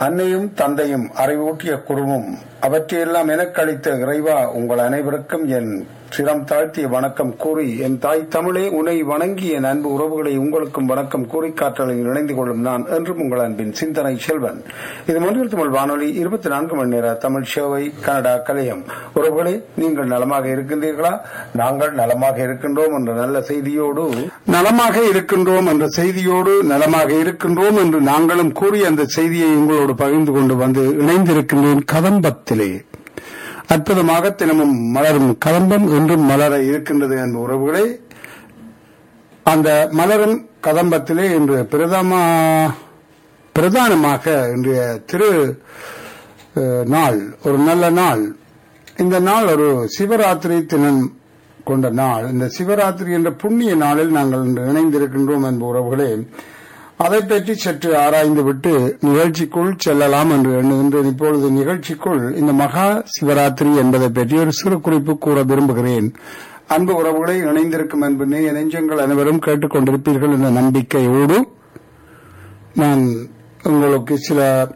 அன்னையும் தந்தையும் அறிவூட்டிய குருவும் அவற்றையெல்லாம் எனக்களித்த இறைவா உங்கள் அனைவருக்கும் என் சிரம் தாழ்த்திய வணக்கம் கூறி என் தாய் தமிழே உன்னை வணங்கி என் அன்பு உறவுகளை உங்களுக்கும் வணக்கம் கூறி காற்றலில் இணைந்து கொள்ளும் நான் என்றும் உங்கள் அன்பின் சிந்தனை செல்வன் இது மொழியில் தமிழ் வானொலி இருபத்தி நான்கு மணி நேர தமிழ் சேவை கனடா கலையம் உறவுகளே நீங்கள் நலமாக இருக்கின்றீர்களா நாங்கள் நலமாக இருக்கின்றோம் என்ற நல்ல செய்தியோடு நலமாக இருக்கின்றோம் என்ற செய்தியோடு நலமாக இருக்கின்றோம் என்று நாங்களும் கூறி அந்த செய்தியை உங்களோடு பகிர்ந்து கொண்டு வந்து இணைந்திருக்கின்றேன் கதம்பத்திலே அற்புதமாக தினமும் மலரும் கதம்பம் என்றும் மலர இருக்கின்றது என்ற உறவுகளே அந்த மலரும் கதம்பத்திலே இன்று பிரதமா பிரதானமாக இன்றைய திரு அஹ், நாள் ஒரு நல்ல நாள் இந்த நாள் ஒரு சிவராத்திரி தினம் கொண்ட நாள் இந்த சிவராத்திரி என்ற புண்ணிய நாளில் நாங்கள் இன்று இணைந்திருக்கின்றோம் என்ப உறவுகளே அதை பற்றி சற்று ஆராய்ந்து விட்டு நிகழ்ச்சிக்குள் செல்லலாம் என்று எண்ணுகின்றேன் இப்பொழுது நிகழ்ச்சிக்குள் இந்த மகா சிவராத்திரி என்பதை பற்றி ஒரு சிறு குறிப்பு கூற விரும்புகிறேன் அன்பு உறவுகளை இணைந்திருக்கும் அன்பு நேய நெஞ்சங்கள் அனைவரும் கேட்டுக்கொண்டிருப்பீர்கள் என்ற நம்பிக்கையோடு நான் உங்களுக்கு சில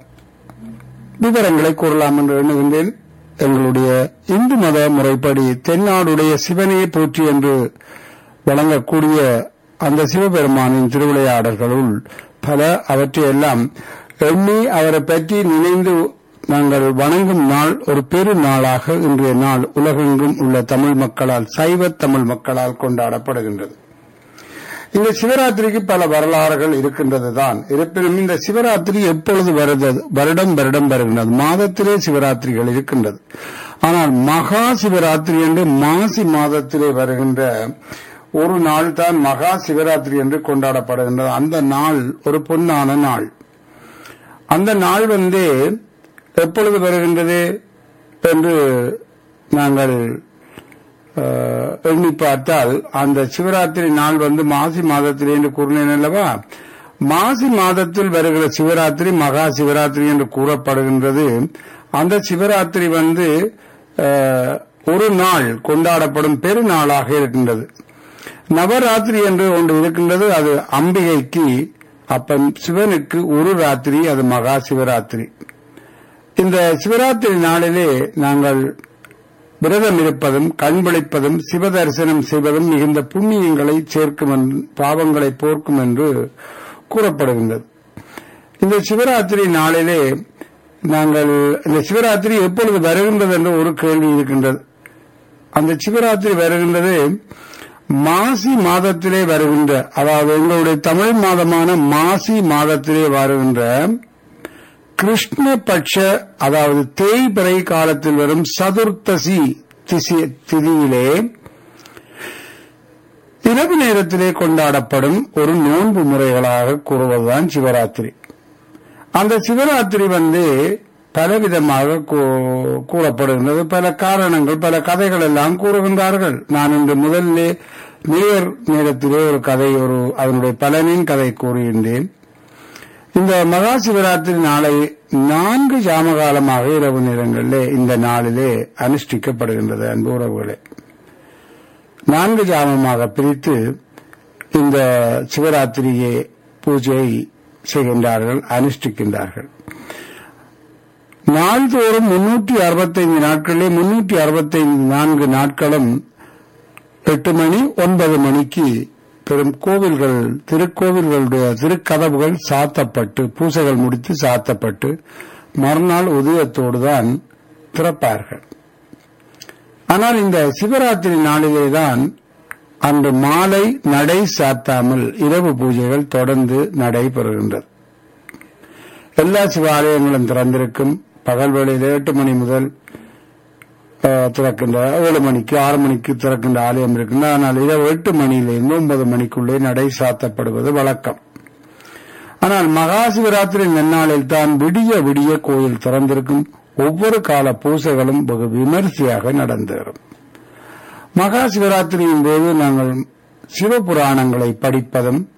விவரங்களை கூறலாம் என்று எண்ணுகின்றேன் எங்களுடைய இந்து மத முறைப்படி தென்னாடுடைய சிவனையே போற்றி என்று வழங்கக்கூடிய அந்த சிவபெருமானின் திருவிளையாடல்களுள் பல அவற்றையெல்லாம் எண்ணி அவரை பற்றி நினைந்து நாங்கள் வணங்கும் நாள் ஒரு பெரு நாளாக இன்றைய நாள் உலகெங்கும் உள்ள தமிழ் மக்களால் சைவ தமிழ் மக்களால் கொண்டாடப்படுகின்றது இந்த சிவராத்திரிக்கு பல வரலாறுகள் இருக்கின்றதுதான் இருப்பினும் இந்த சிவராத்திரி எப்பொழுது வருகிறது வருடம் வருடம் வருகின்றது மாதத்திலே சிவராத்திரிகள் இருக்கின்றது ஆனால் மகா சிவராத்திரி என்று மாசி மாதத்திலே வருகின்ற ஒரு நாள் தான் மகா சிவராத்திரி என்று கொண்டாடப்படுகின்றது அந்த நாள் ஒரு பொன்னான நாள் அந்த நாள் வந்து எப்பொழுது வருகின்றது என்று நாங்கள் அஹ், எண்ணி பார்த்தால் அந்த சிவராத்திரி நாள் வந்து மாசி மாதத்திலே என்று கூறினேன் அல்லவா மாசி மாதத்தில் வருகிற சிவராத்திரி மகா சிவராத்திரி என்று கூறப்படுகின்றது அந்த சிவராத்திரி வந்து அஹ், ஒரு நாள் கொண்டாடப்படும் பெருநாளாக இருக்கின்றது நவராத்திரி என்று ஒன்று இருக்கின்றது அது அம்பிகைக்கு அப்பன் சிவனுக்கு ஒரு ராத்திரி அது மகா சிவராத்திரி இந்த சிவராத்திரி நாளிலே நாங்கள் விரதம் இருப்பதும் கண் விழிப்பதும் சிவ தரிசனம் செய்வதும் மிகுந்த புண்ணியங்களை சேர்க்கும் என்று- பாவங்களை போர்க்கும் என்று கூறப்படுகின்றது இந்த சிவராத்திரி நாளிலே நாங்கள் இந்த சிவராத்திரி எப்பொழுது வருகின்றது என்ற ஒரு கேள்வி இருக்கின்றது அந்த சிவராத்திரி வருகின்றது மாசி மாதத்திலே வருகின்ற அதாவது எங்களுடைய தமிழ் மாதமான மாசி மாதத்திலே வருகின்ற கிருஷ்ணபட்ச அதாவது தேய்பிறை காலத்தில் வரும் சதுர்த்தசி திசி- திதியிலே இரவு நேரத்திலே கொண்டாடப்படும் ஒரு நோன்பு முறைகளாக கூறுவதுதான் சிவராத்திரி அந்த சிவராத்திரி வந்து பலவிதமாக கூ- கூறப்படுகின்றது பல காரணங்கள் பல கதைகள் எல்லாம் கூறுகின்றார்கள் நான் இன்று முதல்ல நேர் நேரத்திலே ஒரு கதை ஒரு அதனுடைய பலனின் கதை கூறுகின்றேன் இந்த மகா சிவராத்திரி நாளை நான்கு ஜாமகாலமாக இரவு நேரங்களிலே இந்த நாளிலே அனுஷ்டிக்கப்படுகின்றது அன்பு உறவுகளே நான்கு ஜாமமாக பிரித்து இந்த சிவராத்திரியை பூஜை செய்கின்றார்கள் அனுஷ்டிக்கின்றார்கள் நாள்தோறும் முன்னூற்றி அறுபத்தைந்து நாட்களிலே முன்னூற்றி அறுபத்தைந்து நான்கு நாட்களும் எட்டு மணி ஒன்பது மணிக்கு பெரும் கோவில்கள் திருக்கோவில்களுடைய திருக்கதவுகள் சாத்தப்பட்டு பூசைகள் முடித்து சாத்தப்பட்டு மறுநாள் உதயத்தோடு தான் திறப்பார்கள் ஆனால் இந்த சிவராத்திரி நாளிலே தான் அன்று மாலை நடை சாத்தாமல் இரவு பூஜைகள் தொடர்ந்து நடைபெறுகின்றது எல்லா சிவாலயங்களும் திறந்திருக்கும் பகல் வேளையில் எட்டு மணி முதல் அஹ், திறக்கின்ற ஏழு மணிக்கு ஆறு மணிக்கு திறக்கின்ற ஆலயம் இருக்கின்ற ஆனால் இரவு எட்டு மணியிலிருந்து ஒன்பது மணிக்குள்ளே நடை சாத்தப்படுவது வழக்கம் ஆனால் மகா சிவராத்திரி நன்னாளில் தான் விடிய விடிய கோயில் திறந்திருக்கும் ஒவ்வொரு கால பூசைகளும் வெகு விமரிசையாக நடந்தேறும் மகா சிவராத்திரியின் போது நாங்கள் சிவபுராணங்களை படிப்பதும்